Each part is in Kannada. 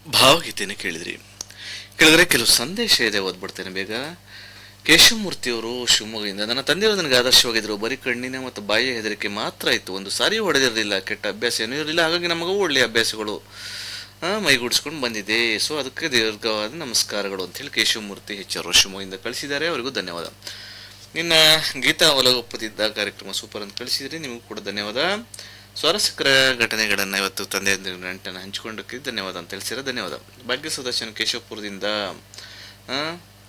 ಭಾವಗೀತೆಯನ್ನು ಕೇಳಿದ್ರಿ ಕೇಳಿದ್ರೆ ಕೆಲವು ಸಂದೇಶ ಇದೆ ಓದ್ಬಿಡ್ತೇನೆ ಬೇಗ ಕೇಶವಮೂರ್ತಿಯವರು ಶಿವಮೊಗ್ಗದಿಂದ ನನ್ನ ತಂದೆಯವರು ನನಗೆ ಆದರ್ಶವಾಗಿದ್ದರು ಬರೀ ಕಣ್ಣಿನ ಮತ್ತು ಬಾಯಿಯ ಹೆದರಿಕೆ ಮಾತ್ರ ಇತ್ತು ಒಂದು ಸಾರಿ ಹೊಡೆದಿರಲಿಲ್ಲ ಕೆಟ್ಟ ಅಭ್ಯಾಸ ಏನೂ ಇರಲಿಲ್ಲ ಹಾಗಾಗಿ ನಮಗೂ ಒಳ್ಳೆಯ ಅಭ್ಯಾಸಗಳು ಆ, ಮೈಗೂಡಿಸ್ಕೊಂಡು ಬಂದಿದೆ ಸೊ ಅದಕ್ಕೆ ದೀರ್ಘವಾದ ನಮಸ್ಕಾರಗಳು ಅಂತೇಳಿ ಕೇಶವಮೂರ್ತಿ ಹೆಚ್ಚರು ಶಿವಮೊಗ್ಗದಿಂದ ಕಳಿಸಿದ್ದಾರೆ ಅವರಿಗೂ ಧನ್ಯವಾದ ನಿನ್ನ ಗೀತಾ ಒಲಗೊಪ್ಪದಿದ್ದ ಕಾರ್ಯಕ್ರಮ ಸೂಪರ್ ಅಂತ ಕಳಿಸಿದ್ರಿ ನಿಮಗೂ ಕೂಡ ಧನ್ಯವಾದ ಸ್ವಾರಸ್ಯಕರ ಘಟನೆಗಳನ್ನು ಇವತ್ತು ತಂದೆ ನಂಟನ್ನು ಹಂಚಿಕೊಂಡಕ್ಕೆ ಧನ್ಯವಾದ ಅಂತ ತಿಳಿಸಿರ ಧನ್ಯವಾದ ಭಾಗ್ಯ ಸದಸ್ಯನ ಕೇಶವಪುರದಿಂದ ಆ,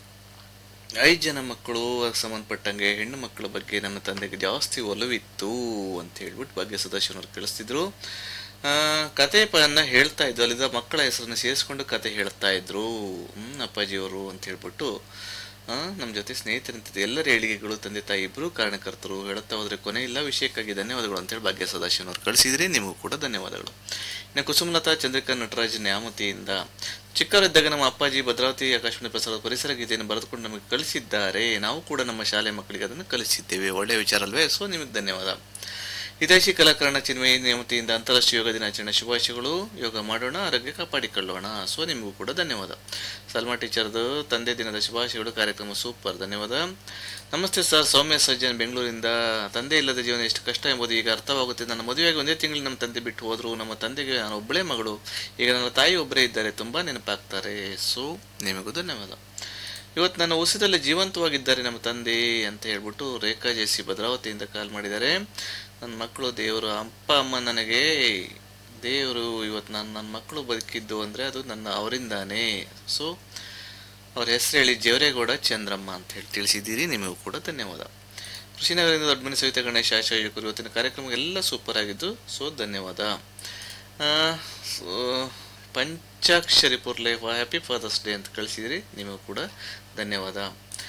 ಐದು ಜನ ಮಕ್ಕಳು ಅದಕ್ಕೆ ಸಂಬಂಧಪಟ್ಟಂಗೆ ಹೆಣ್ಣು ಮಕ್ಕಳ ಬಗ್ಗೆ ನನ್ನ ತಂದೆಗೆ ಜಾಸ್ತಿ ಒಲವಿತ್ತು ಅಂತ ಹೇಳ್ಬಿಟ್ಟು ಭಾಗ್ಯ ಸದಸ್ಯನವ್ರು ಕಳಿಸ್ತಿದ್ರು ಆ, ಕತೆ ಪನ್ನ ಹೇಳ್ತಾ ಇದ್ರು ಅಲ್ಲಿದ್ದ ಮಕ್ಕಳ ಹೆಸರನ್ನ ಸೇರಿಸ್ಕೊಂಡು ಕತೆ ಹೇಳ್ತಾ ಇದ್ರು ಹ್ಮ್ ಅಪ್ಪಾಜಿಯವರು ಅಂತ ಹೇಳ್ಬಿಟ್ಟು ನಮ್ಮ ಜೊತೆ ಸ್ನೇಹಿತರಂತಿದ್ದು ಎಲ್ಲರ ಏಳಿಗೆಗಳು ತಂದೆ ತಾಯಿ ಇಬ್ಬರು ಕಾರಣಕರ್ತರು ಹೇಳುತ್ತಾ ಹೋದ್ರೆ ಕೊನೆ ಇಲ್ಲ ವಿಷಯಕ್ಕಾಗಿ ಧನ್ಯವಾದಗಳು ಅಂತೇಳಿ ಭಾಗ್ಯ ಸದಾಶಿವನವ್ರು ಕಳಿಸಿದ್ರಿ ನಿಮಗೂ ಕೂಡ ಧನ್ಯವಾದಗಳು ಇನ್ನು ಕುಸುಮಲತಾ ಚಂದ್ರಿಕಾ ನಟರಾಜ್ ನ್ಯಾಮತಿಯಿಂದ ಚಿಕ್ಕವರಿದ್ದಾಗ ನಮ್ಮ ಅಪ್ಪಾಜಿ ಭದ್ರಾವತಿ ಆಕಾಶವಾಣಿ ಪ್ರಸಾರದ ಪರಿಸರ ಗೀತೆಯನ್ನು ಬರೆದುಕೊಂಡು ನಮಗೆ ಕಳಿಸಿದ್ದಾರೆ ನಾವು ಕೂಡ ನಮ್ಮ ಶಾಲೆ ಮಕ್ಕಳಿಗೆ ಅದನ್ನು ಕಲಿಸಿದ್ದೇವೆ ಒಳ್ಳೆಯ ವಿಚಾರ ಅಲ್ವೇ ಸೊ ನಿಮಗೆ ಧನ್ಯವಾದ ಹಿತೈಷಿ ಕಲಾಕರಣ ಚಿನ್ಮಯಿ ನೇಮತಿಯಿಂದ ಅಂತಾರಾಷ್ಟ್ರೀಯ ಯೋಗ ದಿನಾಚರಣೆ ಶುಭಾಶಯಗಳು ಯೋಗ ಮಾಡೋಣ ಆರೋಗ್ಯ ಕಾಪಾಡಿಕೊಳ್ಳೋಣ ಸೊ ನಿಮಗೂ ಕೂಡ ಧನ್ಯವಾದ ಸಲ್ಮಾ ಟೀಚರ್ದು ತಂದೆ ದಿನದ ಶುಭಾಶಯಗಳು ಕಾರ್ಯಕ್ರಮ ಸೂಪರ್ ಧನ್ಯವಾದ ನಮಸ್ತೆ ಸರ್ ಸೌಮ್ಯ ಸಜ್ಜನ್ ಬೆಂಗಳೂರಿಂದ ತಂದೆ ಇಲ್ಲದ ಜೀವನ ಎಷ್ಟು ಕಷ್ಟ ಎಂಬುದು ಈಗ ಅರ್ಥವಾಗುತ್ತೆ ನನ್ನ ಮದುವೆಯಾಗಿ ಒಂದೇ ತಿಂಗಳು ನಮ್ಮ ತಂದೆ ಬಿಟ್ಟು ಹೋದ್ರು ನಮ್ಮ ತಂದೆಗೆ ನಾನು ಒಬ್ಬಳೇ ಮಗಳು ಈಗ ನನ್ನ ತಾಯಿ ಒಬ್ಬರೇ ಇದ್ದಾರೆ ತುಂಬ ನೆನಪಾಗ್ತಾರೆ ಸೊ ನಿಮಗೂ ಧನ್ಯವಾದ ಇವತ್ತು ನನ್ನ ಉಸಿದಲ್ಲಿ ಜೀವಂತವಾಗಿದ್ದಾರೆ ನಮ್ಮ ತಂದೆ ಅಂತ ಹೇಳ್ಬಿಟ್ಟು ರೇಖಾ ಜೆಸಿ ಭದ್ರಾವತಿಯಿಂದ ಕಾಲ್ ಮಾಡಿದ್ದಾರೆ ನನ್ನ ಮಕ್ಕಳು ದೇವರು ಅಪ್ಪ ಅಮ್ಮ ನನಗೆ ದೇವರು ಇವತ್ತು ನಾನು ನನ್ನ ಮಕ್ಕಳು ಬದುಕಿದ್ದು ಅಂದರೆ ಅದು ನನ್ನ ಅವರಿಂದಾನೇ ಸೊ ಅವ್ರ ಹೆಸರು ಹೇಳಿ ಜೇವರೇಗೌಡ ಚಂದ್ರಮ್ಮ ಅಂತ ಹೇಳಿ ತಿಳಿಸಿದ್ದೀರಿ ನಿಮಗೂ ಕೂಡ ಧನ್ಯವಾದ ಕೃಷಿನಗರದಿಂದ ದೊಡ್ಡಮನೆ ಸವಿತಾ ಗಣೇಶ ಆಶಾ ಯುವಕರು ಇವತ್ತಿನ ಕಾರ್ಯಕ್ರಮ ಎಲ್ಲ ಸೂಪರ್ ಆಗಿದ್ದು ಸೊ ಧನ್ಯವಾದ ಆ, so, Panchakshari Purle happy father's day ಅಂತ ಕಳಿಸಿದಿರಿ ನಿಮಗೂ ಕೂಡ ಧನ್ಯವಾದ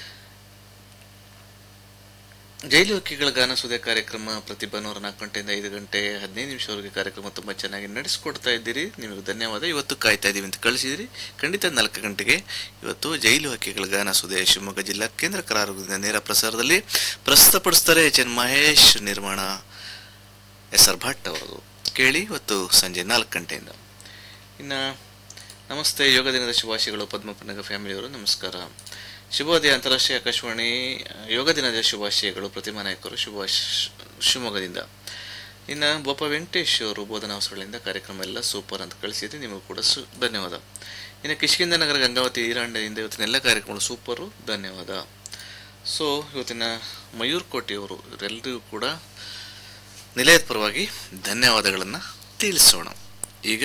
ಜೈಲು ಹಕ್ಕಿಗಳ ಗಾನ ಸುದೆ ಕಾರ್ಯಕ್ರಮ ಪ್ರತಿ ಭಾನುವಾರ ನಾಲ್ಕು ಗಂಟೆಯಿಂದ ಐದು ಗಂಟೆ ಹದಿನೈದು ನಿಮಿಷವರೆಗೆ ಕಾರ್ಯಕ್ರಮ ತುಂಬ ಚೆನ್ನಾಗಿ ನಡೆಸ್ಕೊಡ್ತಾ ಇದ್ದೀರಿ ನಿಮಗೆ ಧನ್ಯವಾದ ಇವತ್ತು ಕಾಯ್ತಾ ಇದ್ದೀವಿ ಅಂತ ಕಳಿಸಿದಿರಿ ಖಂಡಿತ ನಾಲ್ಕು ಗಂಟೆಗೆ ಇವತ್ತು ಜೈಲು ಹಕ್ಕಿಗಳ ಗಾನ ಸುದೆ ಶಿವಮೊಗ್ಗ ಜಿಲ್ಲಾ ಕೇಂದ್ರ ಕಾರಾಗೃಹದಿಂದ ನೇರ ಪ್ರಸಾರದಲ್ಲಿ ಪ್ರಸ್ತುತಪಡಿಸ್ತಾರೆ ಎಚ್ ಎನ್ ಮಹೇಶ್ ನಿರ್ಮಾಣ ಎಸ್ ಆರ್ ಭಟ್ ಅವರು ಕೇಳಿ ಇವತ್ತು ಸಂಜೆ ನಾಲ್ಕು ಗಂಟೆಯಿಂದ ಇನ್ನು ನಮಸ್ತೆ ಯೋಗ ದಿನದ ಶುಭಾಶಯಗಳು ಪದ್ಮಪನಗ ಫ್ಯಾಮಿಲಿಯವರು ನಮಸ್ಕಾರ ಶುಭೋದಯ ಅಂತಾರಾಷ್ಟ್ರೀಯ ಆಕಾಶವಾಣಿ ಆ, ಯೋಗ ದಿನದ ಶುಭಾಶಯಗಳು ಪ್ರತಿಮಾ ನಾಯಕರು ಶುಭಾಶ್ ಶಿವಮೊಗ್ಗದಿಂದ ಇನ್ನು ಬೋಪ ವೆಂಕಟೇಶ್ ಅವರು ಬೋಧನಾ ಹೊಸಗಳಿಂದ ಕಾರ್ಯಕ್ರಮ ಎಲ್ಲ ಸೂಪರ್ ಅಂತ ಕಳಿಸಿದ್ರಿ ನಿಮಗೂ ಕೂಡ ಸು ಧನ್ಯವಾದ ಇನ್ನು ಕಿಷ್ಕಿಂದ ನಗರ ಗಂಗಾವತಿ ಈರಾಂಡದಿಂದ ಇವತ್ತಿನ ಎಲ್ಲ ಕಾರ್ಯಕ್ರಮಗಳು ಸೂಪರು ಧನ್ಯವಾದ ಸೊ ಇವತ್ತಿನ ಮಯೂರ್ ಕೋಟೆಯವರು ಇವರೆಲ್ಲರಿಗೂ ಕೂಡ ನಿಲಯದ ಪರವಾಗಿ ಧನ್ಯವಾದಗಳನ್ನು ತಿಳಿಸೋಣ ಈಗ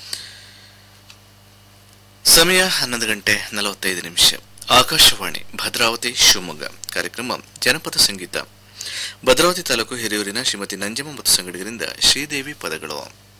ಸಮಯ ಹನ್ನೊಂದು ಗಂಟೆ ನಲವತ್ತೈದು ನಿಮಿಷ ಆಕಾಶವಾಣಿ ಭದ್ರಾವತಿ ಶಿವಮೊಗ್ಗ ಕಾರ್ಯಕ್ರಮ ಜನಪದ ಸಂಗೀತ ಭದ್ರಾವತಿ ತಾಲೂಕು ಹಿರಿಯೂರಿನ ಶ್ರೀಮತಿ ನಂಜಮ್ಮ ಮತ್ತು ಸಂಗಡಿಗರಿಂದ ಶ್ರೀದೇವಿ ಪದಗಳು